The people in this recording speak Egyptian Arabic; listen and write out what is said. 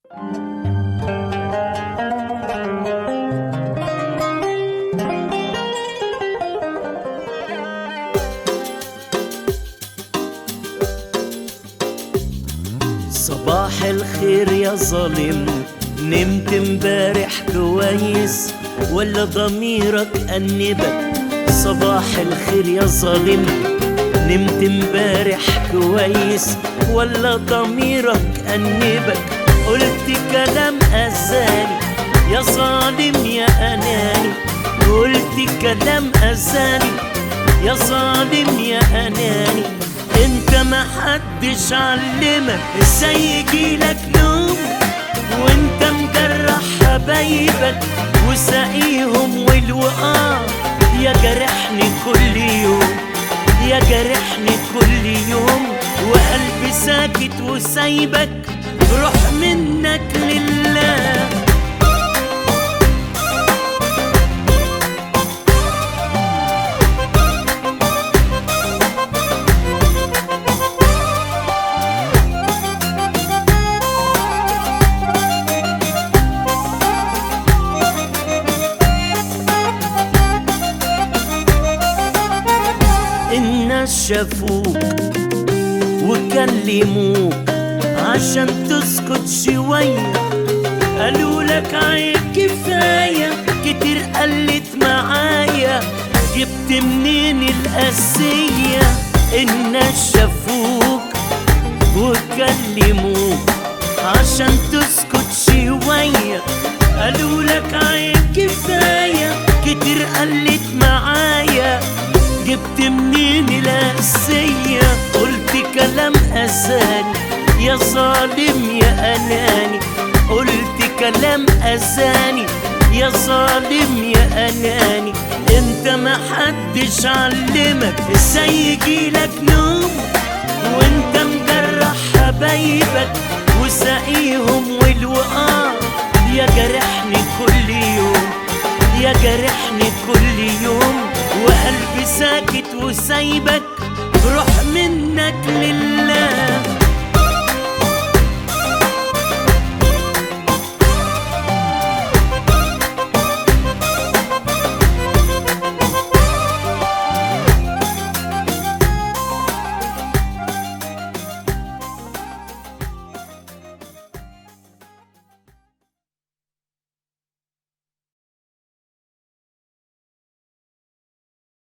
صباح الخير يا ظالم نمت امبارح كويس ولا ضميرك أنبك صباح الخير يا ظالم نمت امبارح كويس ولا ضميرك أنبك قلت كلام أذاني يا ظالم يا أناني قلت كلام أذاني يا ظالم يا أناني انت ما حدش علمك ازاي يجيلك نوم وانت مجرح حبايبك وساقيهم والوقار يا جرحني كل يوم يا جرحني كل يوم وقلبي ساكت وسايبك روح منك لله الناس شافوك وكلموك عشان تسكت شوية قالوا لك عيب كفاية كتير قلت معايا جبت منين القاسية الناس شافوك وكلموك عشان تسكت شوية قالوا لك عيب كفاية كتير قلت معايا جبت منين القاسية قلت كلام أذاني يا ظالم يا أناني قلت كلام أذاني يا ظالم يا أناني انت ما حدش علمك ازاي يجيلك نوم وانت مجرح حبايبك وساقيهم والوقار يا جرحني كل يوم يا جرحني كل يوم وقلبي ساكت وسايبك روح منك لله